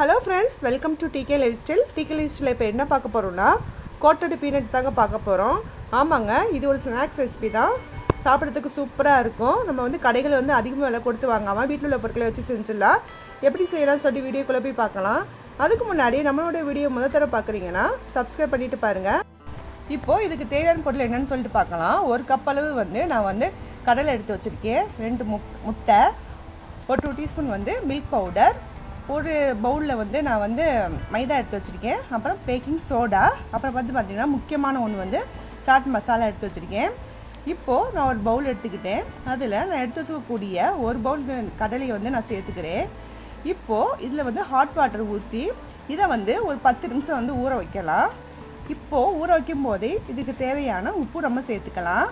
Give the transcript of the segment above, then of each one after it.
hello friends welcome to DK lifestyle DK lifestyle இப்போ என்ன பார்க்க போகிறோம்னா கோட்டடு பீனட் தாங்க பார்க்க போகிறோம் ஆமாங்க இது ஒரு ஸ்நாக்ஸ் ரெசிபி தான் சாப்பிட்றதுக்கு சூப்பராக இருக்கும் நம்ம வந்து கடைகள் வந்து அதிகமாக விலை கொடுத்து வாங்காமல் வீட்டில் உள்ள பொருட்களை வச்சு செஞ்சிடலாம் எப்படி செய்யலாம்னு சொல்லி வீடியோக்குள்ளே போய் பார்க்கலாம் அதுக்கு முன்னாடி நம்மளோட வீடியோ முத தடவை பார்க்குறீங்கன்னா சப்ஸ்கிரைப் பண்ணிட்டு பாருங்கள் இப்போது இதுக்கு தேவையான பொருள் என்னன்னு சொல்லிட்டு பார்க்கலாம் ஒரு கப் அளவு வந்து நான் வந்து கடலை எடுத்து வச்சுருக்கேன் ரெண்டு முக் முட்டை ஒரு டூ டீஸ்பூன் வந்து மில்க் பவுடர் ஒரு பவுலில் வந்து நான் வந்து மைதா எடுத்து வச்சுருக்கேன் அப்புறம் பேக்கிங் சோடா அப்புறம் வந்து பார்த்திங்கன்னா முக்கியமான ஒன்று வந்து சாட் மசாலா எடுத்து வச்சுருக்கேன் இப்போது நான் ஒரு பவுல் எடுத்துக்கிட்டேன் அதில் நான் எடுத்து வச்சுக்கக்கூடிய ஒரு பவுல் கடலையை வந்து நான் சேர்த்துக்கிறேன் இப்போது இதில் வந்து ஹாட் வாட்டர் ஊற்றி இதை வந்து ஒரு பத்து நிமிஷம் வந்து ஊற வைக்கலாம் இப்போது ஊற வைக்கும் போதே இதுக்கு தேவையான உப்பு நம்ம சேர்த்துக்கலாம்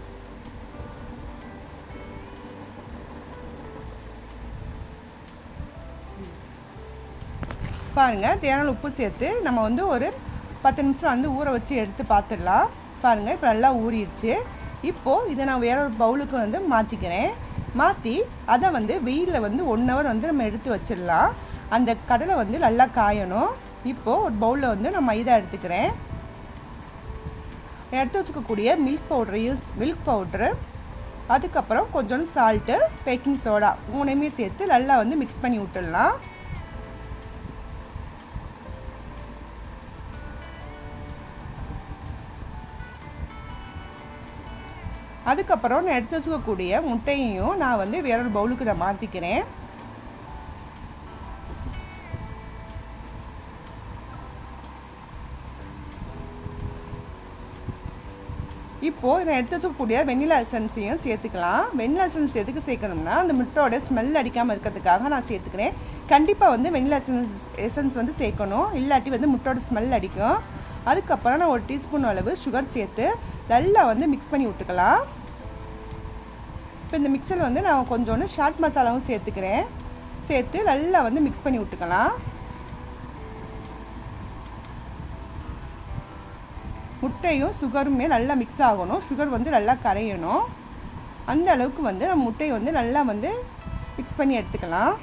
பாருங்கள் தேவையான உப்பு சேர்த்து நம்ம வந்து ஒரு பத்து நிமிஷம் வந்து ஊற வச்சு எடுத்து பார்த்துடலாம் பாருங்கள் இப்போ நல்லா ஊறிடுச்சு இப்போது இதை நான் வேற ஒரு பவுலுக்கு வந்து மாற்றிக்கிறேன் மாற்றி அதை வந்து வெயிலில் வந்து ஒன் ஹவர் வந்து நம்ம எடுத்து வச்சிடலாம் அந்த கடலை வந்து நல்லா காயணும் இப்போது ஒரு பவுலில் வந்து நான் மைதா எடுத்துக்கிறேன் எடுத்து வச்சுக்கக்கூடிய milk powder use milk powder அதுக்கப்புறம் கொஞ்சோண்டு சால்ட்டு பேக்கிங் சோடா மூணையுமே சேர்த்து நல்லா வந்து மிக்ஸ் பண்ணி விட்டுடலாம் அதுக்கப்புறம் நான் எடுத்து வச்சுக்கக்கூடிய முட்டையையும் நான் வந்து வேற ஒரு பவுலுக்கு நான் மாற்றிக்கிறேன் இப்போது நான் எடுத்து வச்சுக்கக்கூடிய வெண்ணிலா எசன்ஸையும் சேர்த்துக்கலாம் வெண்ணிலா எசன்ஸ் எதுக்கு சேர்க்கணும்னா அந்த முட்டையோட ஸ்மெல் அடிக்காமல் இருக்கிறதுக்காக நான் சேர்த்துக்கிறேன் கண்டிப்பாக வந்து வெண்ணிலா எசன்ஸ் எசன்ஸ் வந்து சேர்க்கணும் இல்லாட்டி வந்து முட்டையோட ஸ்மெல் அடிக்கும் அதுக்கப்புறம் நான் ஒரு டீஸ்பூன் அளவு சுகர் சேர்த்து நல்லா வந்து மிக்ஸ் பண்ணி விட்டுக்கலாம் இப்போ இந்த மிக்சரில் வந்து நான் கொஞ்சோண்டு ஷாட் மசாலாவும் சேர்த்துக்கிறேன் சேர்த்து நல்லா வந்து மிக்ஸ் பண்ணி விட்டுக்கலாம் முட்டையும் சுகருமே நல்லா மிக்ஸ் ஆகணும் சுகர் வந்து நல்லா கரையணும் அந்த அளவுக்கு வந்து நம்ம முட்டையை வந்து நல்லா வந்து மிக்ஸ் பண்ணி எடுத்துக்கலாம்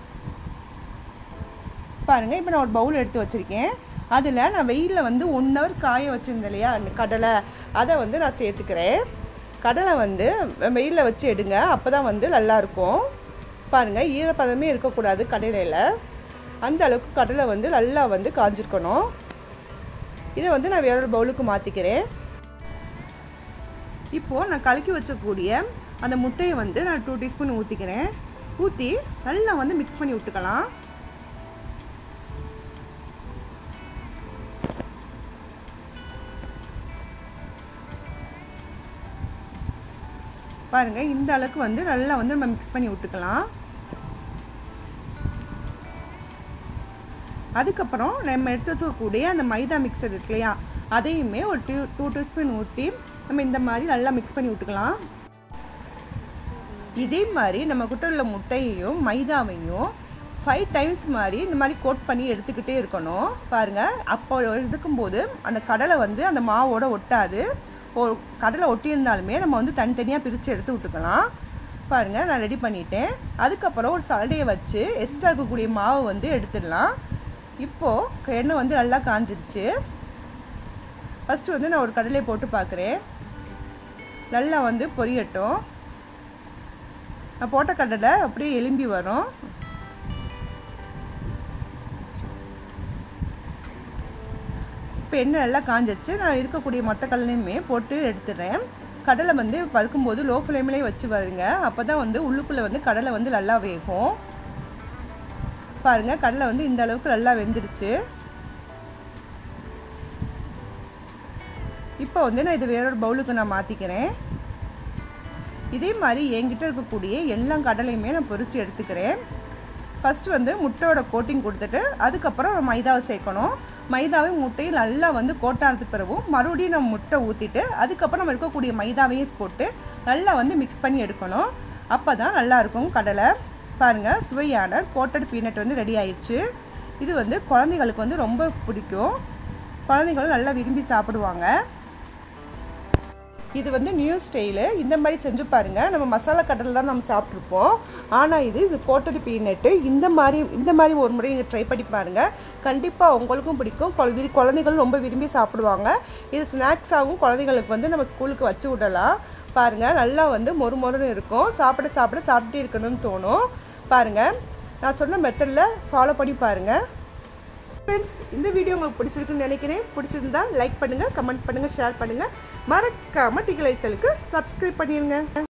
பாருங்கள் இப்போ நான் ஒரு பவுல் எடுத்து வச்சுருக்கேன் அதில் நான் வெயிலில் வந்து ஒன் ஹவர் காய வச்சுருந்தேன் இல்லையா அந்த கடலை அதை வந்து நான் சேர்த்துக்கிறேன் கடலை வந்து வெயிலில் வச்சு எடுங்க அப்போ தான் வந்து நல்லாயிருக்கும் பாருங்கள் ஈரப்பதமே இருக்கக்கூடாது கடலையில் அந்த அளவுக்கு கடலை வந்து நல்லா வந்து காஞ்சிருக்கணும் இதை வந்து நான் வேறொரு பவுலுக்கு மாற்றிக்கிறேன் இப்போது நான் கலக்கி வச்சக்கூடிய அந்த முட்டையை வந்து நான் டூ டீஸ்பூன் ஊற்றிக்கிறேன் ஊற்றி நல்லா வந்து மிக்ஸ் பண்ணி விட்டுக்கலாம் பாருங்கள் இந்த அளவுக்கு வந்து நல்லா வந்து நம்ம மிக்ஸ் பண்ணி விட்டுக்கலாம் அதுக்கப்புறம் நம்ம எடுத்து வச்சுக்கக்கூடிய அந்த மைதா மிக்சர் இருக்கு இல்லையா அதையுமே ஒரு டூ டூ டீஸ்பூன் ஊற்றி நம்ம இந்த மாதிரி நல்லா மிக்ஸ் பண்ணி விட்டுக்கலாம் இதே மாதிரி நம்ம கிட்ட உள்ள முட்டையையும் மைதாவையும் ஃபைவ் டைம்ஸ் மாதிரி இந்த மாதிரி கோட் பண்ணி எடுத்துக்கிட்டே இருக்கணும் பாருங்கள் அப்போ எடுக்கும்போது அந்த கடலை வந்து அந்த மாவோட ஒட்டாது ஒரு கடலை ஒட்டியிருந்தாலுமே நம்ம வந்து தனித்தனியாக பிரித்து எடுத்து விட்டுக்கலாம் பாருங்கள் நான் ரெடி பண்ணிட்டேன் அதுக்கப்புறம் ஒரு சலடையை வச்சு எக்ஸ்ட்ரா இருக்கக்கூடிய மாவு வந்து எடுத்துடலாம் இப்போது எண்ணெய் வந்து நல்லா காஞ்சிருச்சு ஃபஸ்ட்டு வந்து நான் ஒரு கடலையை போட்டு பார்க்குறேன் நல்லா வந்து பொரியட்டும் நான் போட்ட கடலை அப்படியே எலும்பி வரும் இப்போ எண்ணெய் நல்லா காஞ்சிருச்சு நான் இருக்கக்கூடிய மொத்த கடலையுமே போட்டு எடுத்துடுறேன் கடலை வந்து பழுக்கும்போது லோ ஃப்ளேம்லேயே வச்சு வருங்க அப்போ தான் வந்து உள்ளுக்குள்ளே வந்து கடலை வந்து நல்லா வேகும் பாருங்கள் கடலை வந்து இந்த அளவுக்கு நல்லா வெந்துடுச்சு இப்போ வந்து நான் இது வேறொரு பவுலுக்கு நான் மாற்றிக்கிறேன் இதே மாதிரி என்கிட்ட இருக்கக்கூடிய எல்லா கடலையுமே நான் பொறிச்சு எடுத்துக்கிறேன் ஃபஸ்ட்டு வந்து முட்டையோட கோட்டிங் கொடுத்துட்டு அதுக்கப்புறம் மைதாவை சேர்க்கணும் மைதாவையும் முட்டையும் நல்லா வந்து கோட்டானதுக்கு பிறகும் மறுபடியும் நம்ம முட்டை ஊற்றிட்டு அதுக்கப்புறம் நம்ம இருக்கக்கூடிய மைதாவையும் போட்டு நல்லா வந்து மிக்ஸ் பண்ணி எடுக்கணும் அப்போ தான் நல்லாயிருக்கும் கடலை பாருங்கள் சுவையான கோட்டட் பீனட் வந்து ரெடி ஆயிடுச்சு இது வந்து குழந்தைகளுக்கு வந்து ரொம்ப பிடிக்கும் குழந்தைகளும் நல்லா விரும்பி சாப்பிடுவாங்க இது வந்து நியூ ஸ்டைலு இந்த மாதிரி செஞ்சு பாருங்கள் நம்ம மசாலா கடலை தான் நம்ம சாப்பிட்ருப்போம் ஆனால் இது இது கோட்டடி பீனட்டு இந்த மாதிரி இந்த மாதிரி ஒரு முறை நீங்கள் ட்ரை பண்ணி பாருங்கள் கண்டிப்பாக உங்களுக்கும் பிடிக்கும் குழந்தை குழந்தைகள் ரொம்ப விரும்பி சாப்பிடுவாங்க இது ஸ்நாக்ஸாகவும் குழந்தைங்களுக்கு வந்து நம்ம ஸ்கூலுக்கு வச்சு விடலாம் பாருங்கள் நல்லா வந்து மொறு மொறுன்னு இருக்கும் சாப்பிட சாப்பிட சாப்பிட்டே இருக்கணும்னு தோணும் பாருங்கள் நான் சொன்ன மெத்தடில் ஃபாலோ பண்ணி பாருங்கள் ஃப்ரெண்ட்ஸ் இந்த வீடியோ உங்களுக்கு பிடிச்சிருக்குன்னு நினைக்கிறேன் பிடிச்சிருந்தா லைக் பண்ணுங்கள் கமெண்ட் பண்ணுங்கள் ஷேர் பண்ணுங்கள் மறக்காமல் டிகலைஸ்டலுக்கு சப்ஸ்கிரைப் பண்ணிடுங்க